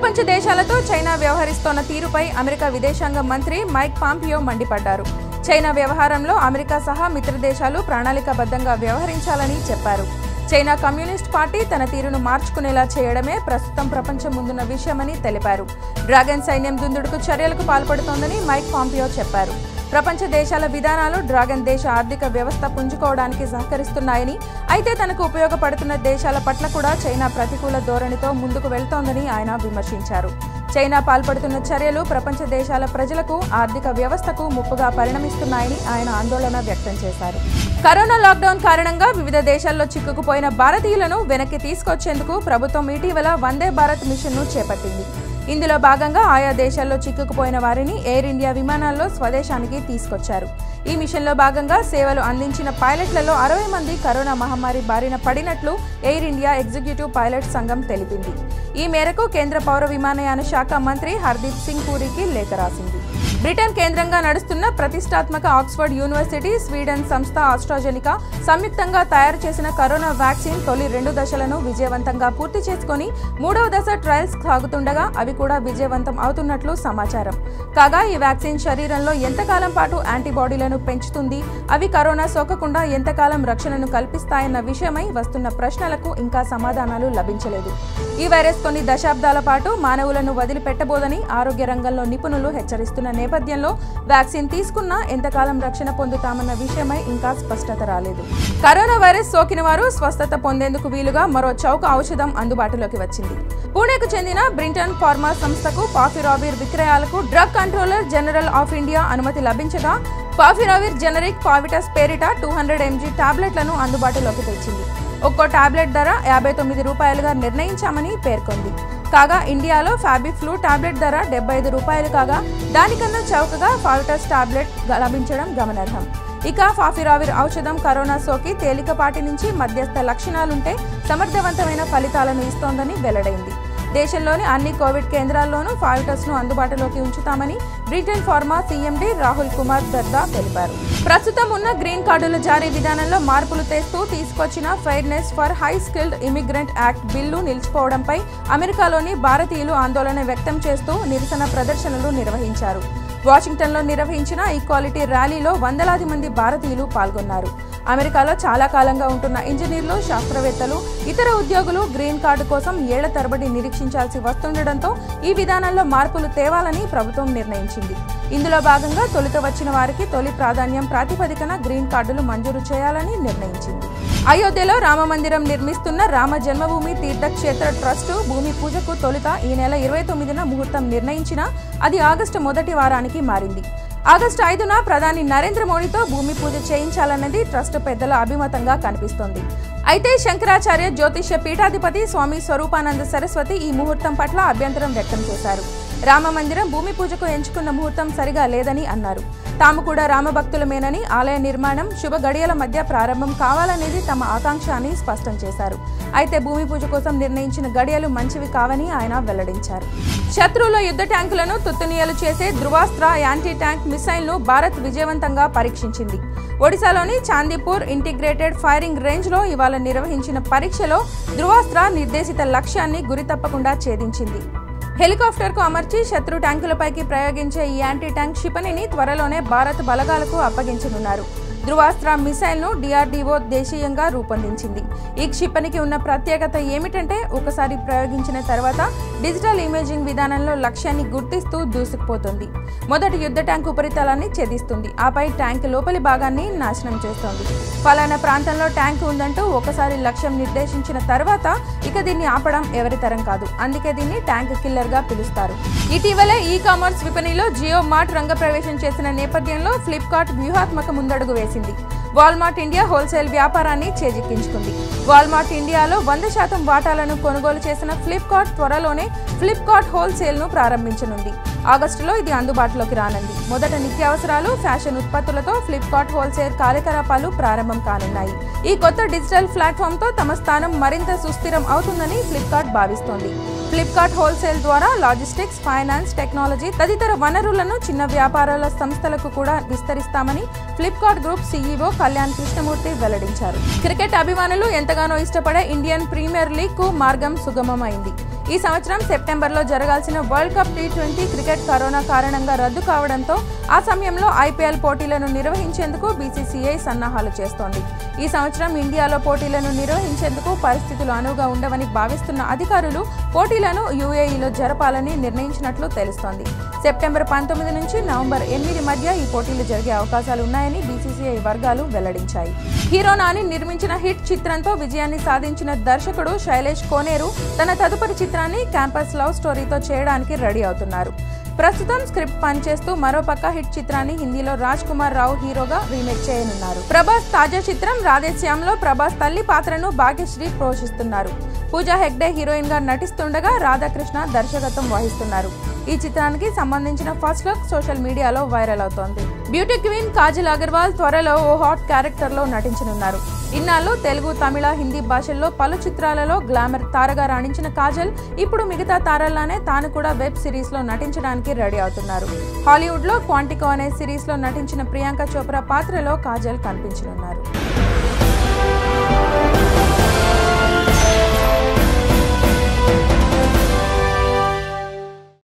ప్రపంచ దేశాలతో చైనా వ్యవహరిస్తోన్న తీరుపై అమెరికా విదేశాంగ మంత్రి మైక్ పాంపియో మండిపడ్డారు చైనా వ్యవహారంలో అమెరికా సహా మిత్ర దేశాలు ప్రణాళికాబద్ధంగా వ్యవహరించాలని చెప్పారు చైనా కమ్యూనిస్ట్ పార్టీ తన తీరును మార్చుకునేలా చేయడమే ప్రస్తుతం ప్రపంచం ముందున్న విషయమని తెలిపారు డ్రాగన్ సైన్యం దుందుడుకు చర్యలకు పాల్పడుతోందని మైక్ పాంపియో చెప్పారు ప్రపంచ దేశాల విధానాలు డ్రాగన్ దేశ ఆర్థిక వ్యవస్థ పుంజుకోవడానికి సహకరిస్తున్నాయని అయితే తనకు ఉపయోగపడుతున్న దేశాల పట్ల కూడా చైనా ప్రతికూల ధోరణితో ముందుకు వెళ్తోందని ఆయన విమర్శించారు చైనా పాల్పడుతున్న చర్యలు ప్రపంచ దేశాల ప్రజలకు ఆర్థిక వ్యవస్థకు ముప్పుగా పరిణమిస్తున్నాయని ఆయన ఆందోళన వ్యక్తం చేశారు కరోనా లాక్డౌన్ కారణంగా వివిధ దేశాల్లో చిక్కుకుపోయిన భారతీయులను వెనక్కి తీసుకొచ్చేందుకు ప్రభుత్వం ఇటీవల వందే భారత్ మిషన్ను చేపట్టింది ఇందులో భాగంగా ఆయా దేశాల్లో చిక్కుకుపోయిన వారిని ఎయిర్ ఇండియా విమానాల్లో స్వదేశానికి తీసుకొచ్చారు ఈ మిషన్లో భాగంగా సేవలు అందించిన పైలట్లలో అరవై మంది కరోనా మహమ్మారి బారిన పడినట్లు ఎయిర్ ఇండియా ఎగ్జిక్యూటివ్ పైలట్ సంఘం తెలిపింది ఈ మేరకు కేంద్ర పౌర విమానయాన శాఖ మంత్రి హర్దీప్ సింగ్ పూరికి లేఖ రాసింది బ్రిటన్ కేంద్రంగా నడుస్తున్న ప్రతిష్టాత్మక ఆక్స్ఫర్డ్ యూనివర్సిటీ స్వీడన్ సంస్థ ఆస్ట్రాజెనికా సంయుక్తంగా తయారు చేసిన కరోనా వ్యాక్సిన్ తొలి రెండు దశలను విజయవంతంగా పూర్తి చేసుకొని మూడవ దశ ట్రయల్స్ సాగుతుండగా అవి కూడా విజయవంతం అవుతున్నట్లు సమాచారం కాగా ఈ వ్యాక్సిన్ శరీరంలో ఎంతకాలం పాటు యాంటీబాడీలను పెంచుతుంది అవి కరోనా సోకకుండా ఎంతకాలం రక్షణను కల్పిస్తాయన్న విషయమై వస్తున్న ప్రశ్నలకు ఇంకా సమాధానాలు లభించలేదు ఈ వైరస్ కొన్ని దశాబ్దాల పాటు మానవులను వదిలిపెట్టబోదని ఆరోగ్య రంగంలో నిపుణులు హెచ్చరిస్తున్న నేపథ్యంలో వ్యాక్సిన్ తీసుకున్నా ఎంతకాలం రక్షణ పొందుతామన్న విషయమై ఇంకా స్పష్టత రాలేదు కరోనా వైరస్ సోకిన వారు స్వస్థత పొందేందుకు వీలుగా మరో చౌక ఔషధం అందుబాటులోకి వచ్చింది పూణేకు చెందిన బ్రింటన్ ఫార్మా సంస్థకు పాఫిరావిర్ విక్రయాలకు drug controller general of India అనుమతి లభించగా పాఫిరావిర్ జనరిక్ పావిటస్ పేరిట టూ హండ్రెడ్ ఎంజీ టాబ్లెట్లను అందుబాటులోకి తెచ్చింది ఒక్కో టాబ్లెట్ ధర యాభై తొమ్మిది రూపాయలుగా నిర్ణయించామని పేర్కొంది కాగా ఇండియాలో ఫ్యాబిఫ్లూ టాబ్లెట్ ధర డెబ్బై ఐదు రూపాయలు కాగా దానికన్నా చౌకగా ఫావిటస్ టాబ్లెట్ లభించడం గమనార్హం ఇక ఫాఫిరావిర్ ఔషధం కరోనా సోకి తేలికపాటి నుంచి మధ్యస్థ లక్షణాలుంటే సమర్థవంతమైన ఫలితాలను ఇస్తోందని వెల్లడైంది దేశంలోని అన్ని కోవిడ్ కేంద్రాల్లోనూ ఫావిటస్ ను అందుబాటులోకి ఉంచుతామని Brinton pharma CMD Rahul Kumar Darda తెలిపారు ప్రస్తుతం ఉన్న గ్రీన్ కార్డుల జారీ విధానంలో మార్పులు తెస్తూ తీసుకొచ్చిన fairness for high skilled immigrant act bill నిలిచిపోవడంపై అమెరికాలోని భారతీయులు ఆందోళన వ్యక్తం చేస్తూ నిరసన ప్రదర్శనలు నిర్వహించారు వాషింగ్టన్లో నిర్వహించిన ఈక్వాలిటీ ర్యాలీలో వందలాది మంది భారతీయులు పాల్గొన్నారు అమెరికాలో చాలా కాలంగా ఉంటున్న ఇంజనీర్లు శాస్త్రవేత్తలు ఇతర ఉద్యోగులు గ్రీన్ కార్డు కోసం ఏళ్ల తరబడి నిరీక్షించాల్సి వస్తుండటంతో ఈ విధానంలో మార్పులు తేవాలని ప్రభుత్వం నిర్ణయించింది ఇందులో భాగంగా తొలుత వచ్చిన వారికి తొలి ప్రాధాన్యం ప్రాతిపదికన గ్రీన్ కార్డులు మంజూరు చేయాలని నిర్ణయించింది అయోధ్యలో రామమందిరం నిర్మిస్తున్న రామ జన్మభూమి తీర్థక్షేత్ర ట్రస్టు భూమి పూజకు తొలుత ఈ నెల ఇరవై తొమ్మిదిన ముహూర్తం నిర్ణయించినా అది ఆగస్టు మొదటి వారానికి మారింది ఆగస్టు ఐదున ప్రధాని నరేంద్ర మోడీతో భూమి పూజ చేయించాలన్నది ట్రస్ట్ పెద్దల అభిమతంగా కనిపిస్తోంది అయితే శంకరాచార్య జ్యోతిష్య పీఠాధిపతి స్వామి స్వరూపానంద సరస్వతి ఈ ముహూర్తం పట్ల అభ్యంతరం వ్యక్తం చేశారు రామ మందిరం భూమి పూజకు ఎంచుకున్న ముహూర్తం సరిగా లేదని అన్నారు తాము కూడా రామభక్తులమేనని ఆలయ నిర్మాణం శుభ గడియల మధ్య ప్రారంభం కావాలనేది తమ ఆకాంక్ష అని స్పష్టం చేశారు అయితే భూమి పూజ కోసం నిర్ణయించిన గడియలు మంచివి కావని ఆయన వెల్లడించారు శత్రువుల యుద్ధ ట్యాంకులను తుత్తునియలు చేసే ధృవాస్త్ర యాంటీ ట్యాంక్ మిసైల్ను భారత్ విజయవంతంగా పరీక్షించింది ఒడిశాలోని చాందీపూర్ ఇంటిగ్రేటెడ్ ఫైరింగ్ రేంజ్లో ఇవాళ నిర్వహించిన పరీక్షలో ధృవాస్త్ర నిర్దేశిత లక్ష్యాన్ని గురి తప్పకుండా ఛేదించింది హెలికాప్టర్కు అమర్చి శత్రు ట్యాంకులపైకి ప్రయోగించే ఈ యాంటీ ట్యాంక్ క్షిపణిని త్వరలోనే భారత్ బలగాలకు అప్పగించనున్నారు ధృవాస్త్ర మిసైల్ను డిఆర్డీఓ దేశీయంగా రూపొందించింది ఈ క్షిపణికి ఉన్న ప్రత్యేకత ఏమిటంటే ఒకసారి ప్రయోగించిన తర్వాత డిజిటల్ ఇమేజింగ్ విధానంలో లక్ష్యాన్ని గుర్తిస్తూ దూసుకుపోతుంది మొదటి యుద్ధ ట్యాంక్ ఉపరితలాన్ని ఛేదిస్తుంది ఆపై ట్యాంక్ లోపలి భాగాన్ని నాశనం చేస్తోంది ఫలానా ప్రాంతంలో ట్యాంక్ ఉందంటూ ఒకసారి లక్ష్యం నిర్దేశించిన తర్వాత ఇక దీన్ని ఆపడం ఎవరి తరం కాదు అందుకే దీన్ని ట్యాంక్ కిల్లర్ గా పిలుస్తారు ఇటీవలే ఈ కామర్స్ విపణిలో జియో మార్ట్ రంగప్రవేశం చేసిన నేపథ్యంలో ఫ్లిప్కార్ట్ వ్యూహాత్మక ముందడుగు వేసింది వాల్మార్ట్ ఇండియా హోల్సేల్ వ్యాపారాన్ని చేజిక్కించుకుంది వాల్మార్ట్ ఇండియాలో వంద శాతం వాటాలను కొనుగోలు చేసిన ఫ్లిప్కార్ట్ త్వరలోనే ఫ్లిప్కార్ట్ హోల్సేల్ ను ప్రారంభించనుంది ఆగస్టులో ఇది అందుబాటులోకి రానుంది మొదట నిత్యావసరాలు ఫ్యాషన్ ఉత్పత్తులతో ఫ్లిప్కార్ట్ హోల్సేల్ కార్యకలాపాలు ప్రారంభం కానున్నాయి ఈ కొత్త డిజిటల్ ప్లాట్ఫామ్ తో తమ స్థానం మరింత సుస్థిరం అవుతుందని ఫ్లిప్కార్ట్ భావిస్తోంది ఫ్లిప్కార్ట్ హోల్సేల్ ద్వారా లాజిస్టిక్స్ ఫైనాన్స్ టెక్నాలజీ తదితర వనరులను చిన్న వ్యాపారాల సంస్థలకు కూడా విస్తరిస్తామని ఫ్లిప్కార్ట్ గ్రూప్ సీఈఓ కళ్యాణ్ కృష్ణమూర్తి వెల్లడించారు క్రికెట్ అభిమానులు ఎంతగానో ఇష్టపడే ఇండియన్ ప్రీమియర్ లీగ్ కు మార్గం సుగమమైంది ఈ సంవత్సరం సెప్టెంబర్లో జరగాల్సిన world cup T twenty cricket corona కారణంగా రద్దు కావడంతో ఆ సమయంలో ఐపీఎల్ పోటీలను నిర్వహించేందుకు బీసీసీఐ సన్నాహాలు చేస్తోంది ఈ సంవత్సరం ఇండియాలో పోటీలను నిర్వహించేందుకు పరిస్థితులు అనువుగా ఉండవని భావిస్తున్న అధికారులు పోటీలను యూఏఈలో జరపాలని నిర్ణయించినట్లు తెలుస్తోంది సెప్టెంబర్ పంతొమ్మిది నుంచి నవంబర్ ఎనిమిది మధ్య ఈ పోటీలు జరిగే అవకాశాలు ఉన్నాయని బీసీసీఐ వర్గాలు వెల్లడించాయి హీరో నాని నిర్మించిన హిట్ చిత్రంతో విజయాన్ని సాధించిన దర్శకుడు శైలేష్ కోనేరు తన తదుపరి చిత్రాన్ని క్యాంపస్ లవ్ స్టోరీతో చేయడానికి రెడీ అవుతున్నారు ప్రస్తుతం స్క్రిప్ట్ పనిచేస్తూ మరోపక్క హిట్ చిత్రాన్ని హిందీలో రాజ్ కుమార్ రావు హీరోగా రీమేక్ చేయనున్నారు ప్రభాస్ తాజా చిత్రం రాధేశ్యామ్లో ప్రభాస్ తల్లి పాత్రను భాగ్యశ్రీ పోషిస్తున్నారు పూజా హెగ్డే హీరోయిన్ గా నటిస్తుండగా రాధాకృష్ణ దర్శకత్వం వహిస్తున్నారు ఈ చిత్రానికి సంబంధించిన first look social media viral అవుతోంది బ్యూటీ క్వీన్ కాజల్ అగర్వాల్ త్వరలో ఓ హాట్ క్యారెక్టర్ లో నటించనున్నారు ఇన్నాళ్ళు తెలుగు తమిళ హిందీ భాషల్లో పలు చిత్రాలలో గ్లామర్ తారగా రాణించిన కాజల్ ఇప్పుడు మిగతా తారల్లానే తాను కూడా వెబ్ సిరీస్ లో నటించడానికి రెడీ అవుతున్నారు హాలీవుడ్ లో క్వాంటికో అనే సిరీస్ లో నటించిన ప్రియాంక చోప్రా పాత్రలో కాజల్ కనిపించనున్నారు